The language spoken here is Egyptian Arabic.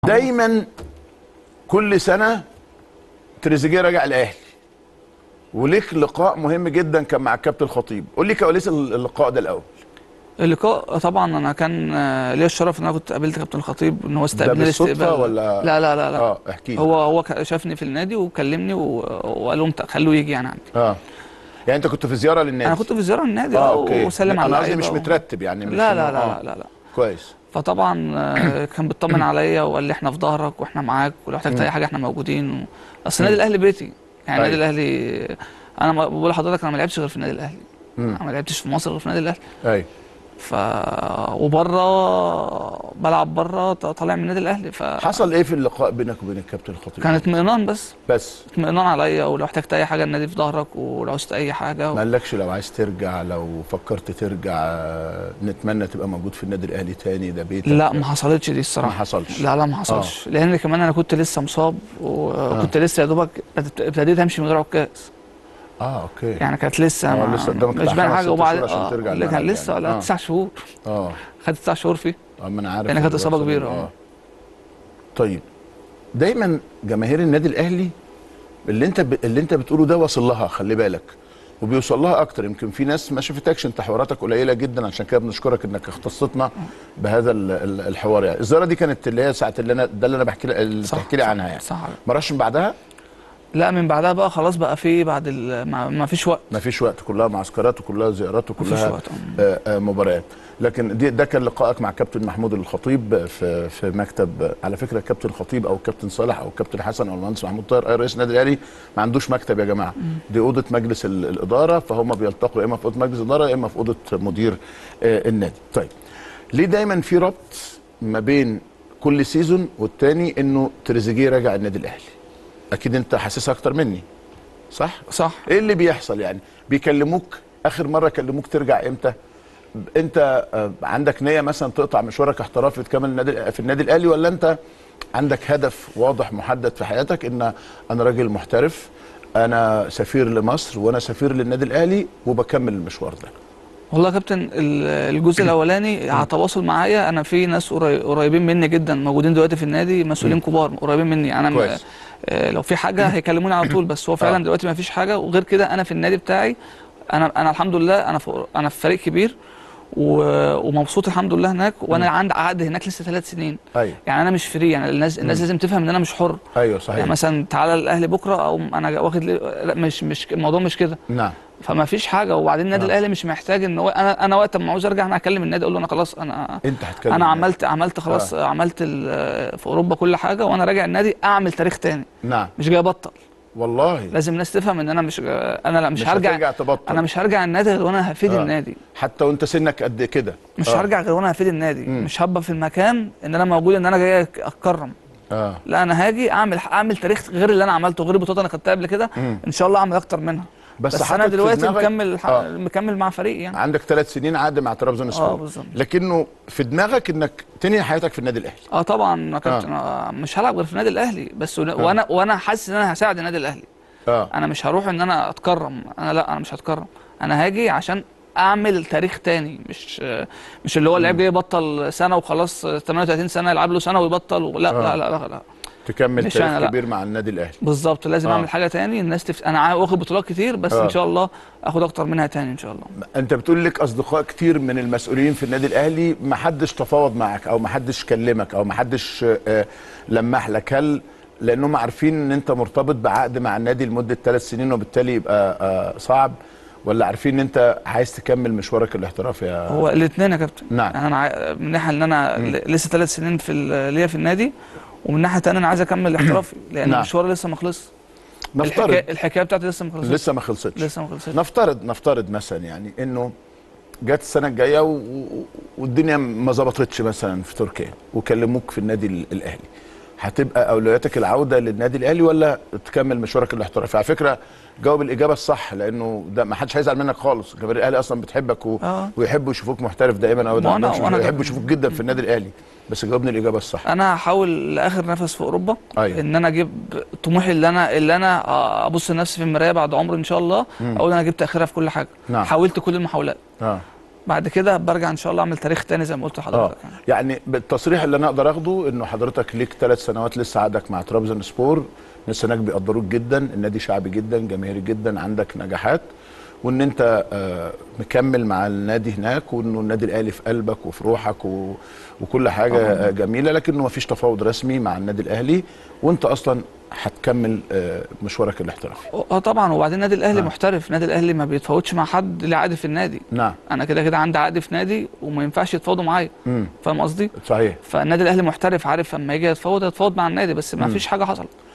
دايما كل سنه تريزيجيه راجع الاهلي وليك لقاء مهم جدا كان مع الكابتن الخطيب قول لي كواليس اللقاء ده الاول اللقاء طبعا انا كان آه، ليا الشرف ان انا كنت قابلت كابتن الخطيب ان هو ده استقبلني بالصدفه الاستقبال ولا لا لا لا لا اه احكي لي هو هو ك- شافني في النادي وكلمني و- وقال لهم ت- خلوه يجي يعني عندي اه يعني انت كنت في زياره للنادي انا كنت في زياره النادي اه اه اوكي وسلم على انا قصدي اللعيبة مش و- مترتب يعني مش لا إنه- لا لا, آه. لا لا لا كويس فطبعا آه، كان بيطمن عليا وقال لي احنا في ظهرك واحنا معاك ولو احتجت مم. اي حاجه احنا موجودين و... اصل النادي الاهلي بيتي يعني النادي أيوة. الاهلي انا ما- بقول لحضرتك انا ما لعبتش غير في النادي الاهلي مم. انا ما لعبتش في مصر غير في النادي الاهلي ايوه ف وبره بلعب بره ط- طالع من النادي الاهلي فكان حصل ايه في اللقاء بينك وبين الكابتن الخطيب اطمئنان بس بس اطمئنان عليا ولو احتجت اي حاجه النادي في ظهرك ولو عوزت اي حاجه ما قالكش لو عايز ترجع لو فكرت ترجع آه، نتمنى تبقى موجود في النادي الاهلي تاني ده بيتك لا ما حصلتش دي ما الصراحه حصلش لا لا ما حصلش لان كمان انا كنت لسه مصاب وكنت لسه يا دوبك ابت- ابتديت امشي من غير عكاز اه اوكي يعني كانت لسه آه، ما لسه قدامك مش بتاع باين خمس حاجه ست وبعد شهور عشان آه، ترجع لا كان الملعب لسه يعني. لا آه. تسع شهور اه خدت تسع شهور فيه اه ما انا عارف يعني كانت اللي إصابة بيحصل كبيرة، ده. آه. طيب دايما جماهير النادي الاهلي اللي انت ب... اللي انت بتقوله ده واصل لها خلي بالك وبيوصل لها اكتر يمكن في ناس ما شافتكش انت حواراتك قليله جدا عشان كده بنشكرك انك اختصتنا بهذا ال- ال- الحوار يعني الزياره دي كانت اللي هي ساعه اللي انا ده اللي انا بحكي لك اللي صح، بتحكي لي صح، عنها يعني صح ما راحش من بعدها لا من بعدها بقى خلاص بقى في بعد ال- ما, ما فيش وقت ما فيش وقت كلها معسكرات وكلها زيارات ما فيش وكلها وقت آه. آه، آه، مباريات لكن دي ده كان لقائك مع كابتن محمود الخطيب في في مكتب على فكره كابتن خطيب او كابتن صالح او كابتن حسن او المهندس محمود طاهر اي رئيس النادي الاهلي ما عندوش مكتب يا جماعه دي اوضه مجلس ال- الاداره فهم بيلتقوا يا اما في اوضه مجلس الاداره يا اما في اوضه مدير آه، النادي طيب ليه دايما في ربط ما بين كل سيزون والتاني انه تريزيجيه راجع النادي الاهلي اكيد انت حاسسها اكتر مني صح صح ايه اللي بيحصل يعني بيكلموك اخر مره كلموك ترجع امتى انت آه، عندك نيه مثلا تقطع مشوارك احترافي تكمل النادي في النادي الاهلي ولا انت عندك هدف واضح محدد في حياتك ان انا راجل محترف انا سفير لمصر وانا سفير للنادي الاهلي وبكمل المشوار ده والله يا كابتن ال- الجزء الاولاني على تواصل معايا انا في ناس قري- قريبين مني جدا موجودين دلوقتي في النادي مسؤولين كبار قريبين مني انا م- كويس. آه، لو في حاجه هيكلموني على طول بس هو آه. فعلا دلوقتي ما فيش حاجه وغير كده انا في النادي بتاعي انا انا الحمد لله انا في انا في فريق كبير و- ومبسوط الحمد لله هناك وانا عندي عقد هناك لسه ثلاث سنين ايوه يعني انا مش فري يعني الناس الناس لازم تفهم ان انا مش حر ايوه صحيح يعني مثلا تعالى الاهلي بكره او انا واخد لي لا مش مش الموضوع مش كده نعم فما فيش حاجه وبعدين النادي آه. الاهلي مش محتاج ان هو انا انا وقت ما عاوز ارجع انا اكلم النادي اقول له انا خلاص انا انت هتكلم انا النادي. عملت عملت خلاص آه. عملت ال- في اوروبا كل حاجه وانا راجع النادي اعمل تاريخ تاني نعم مش جاي ابطل والله لازم الناس تفهم ان انا مش انا لا مش, مش هرجع هترجع تبطل انا مش هرجع النادي غير وانا هفيد آه. النادي حتى وانت سنك قد كده مش آه. هرجع غير وانا هفيد النادي مم. مش هبقى في المكان ان انا موجود ان انا جاي اتكرم اه لا انا هاجي اعمل اعمل تاريخ غير اللي انا عملته غير البطولات اللي انا خدتها قبل كده مم. ان شاء الله اعمل اكتر منها بس, بس, حاطط انا في دلوقتي دماغك- مكمل آه. مكمل مع فريق يعني عندك ثلاث سنين عقد مع ترابزون سبور اه بالظبط لكنه في دماغك انك تنهي حياتك في النادي الاهلي اه طبعا يا كابتن آه. مش هلعب غير في النادي الاهلي بس ون- وانا وانا حاسس ان انا هساعد النادي الاهلي اه انا مش هروح ان انا اتكرم انا لا انا مش هتكرم انا هاجي عشان اعمل تاريخ تاني مش آه، مش اللي هو اللعيب جاي يبطل سنه وخلاص آه، 38 سنه يلعب له سنه ويبطل و- لا, آه. لا لا لا لا تكمل مش تاريخ أنا، لا. كبير مع النادي الاهلي بالظبط لازم آه. اعمل حاجه تاني الناس تف... انا عا- واخد بطولات كتير بس آه. ان شاء الله اخد اكتر منها تاني ان شاء الله انت بتقول لك اصدقاء كتير من المسؤولين في النادي الاهلي ما حدش تفاوض معك او ما حدش كلمك او ما حدش آه، لمح لك هل لانهم عارفين ان انت مرتبط بعقد مع النادي لمده ثلاث سنين وبالتالي يبقى آه، صعب ولا عارفين ان انت عايز تكمل مشوارك الاحترافي يا هو الاثنين يا كابتن نعم. يعني انا عا- من ناحيه ان انا ل- لسه ثلاث سنين في ال- ليا في النادي ومن ناحيه ثانيه انا عايز اكمل احترافي لان نعم. المشوار لسه ما خلصش نفترض الحكايه الحكايه بتاعتي لسه ما خلصتش لسه ما خلصتش لسه ما خلصتش نفترض نفترض مثلا يعني انه جت السنه الجايه و... و- والدنيا ما ظبطتش مثلا في تركيا وكلموك في النادي ال- الاهلي هتبقى اولوياتك العوده للنادي الاهلي ولا تكمل مشوارك الاحترافي على فكره جاوب الاجابه الصح لانه ده ما حدش هيزعل منك خالص جماهير الاهلي اصلا بتحبك و... آه. ويحبوا يشوفوك محترف دائما ابدا ما أنا- عندهمش وأنا مشكلة، ده- يحبوا يشوفوك جدا في النادي الاهلي بس جاوبني الاجابه الصح انا هحاول لاخر نفس في اوروبا أيوة. ان انا اجيب طموحي اللي انا اللي انا ابص لنفسي في المرايه بعد عمر ان شاء الله اقول انا جبت اخرها في كل حاجه نعم. حاولت كل المحاولات اه بعد كده برجع ان شاء الله اعمل تاريخ تاني زي ما قلت اه لحضرتك يعني. يعني بالتصريح اللي انا اقدر اخده انه حضرتك ليك ثلاث سنوات لسه عقدك مع ترابزون سبور الناس هناك بيقدروك جدا النادي شعبي جدا جماهيري جدا عندك نجاحات وان انت آه، مكمل مع النادي هناك وانه النادي الاهلي في قلبك وفي روحك و... وكل حاجه طبعاً. آه، جميله لكنه ما فيش تفاوض رسمي مع النادي الاهلي وانت اصلا هتكمل آه، مشوارك الاحترافي اه طبعا وبعدين النادي الاهلي آه. محترف النادي الاهلي ما بيتفاوضش مع حد اللي عقد في النادي نعم انا كده كده عندي عقد في نادي وما ينفعش يتفاوضوا معايا امم فاهم قصدي صحيح فالنادي الاهلي محترف عارف لما يجي يتفاوض يتفاوض مع النادي بس ما مم. فيش حاجه حصلت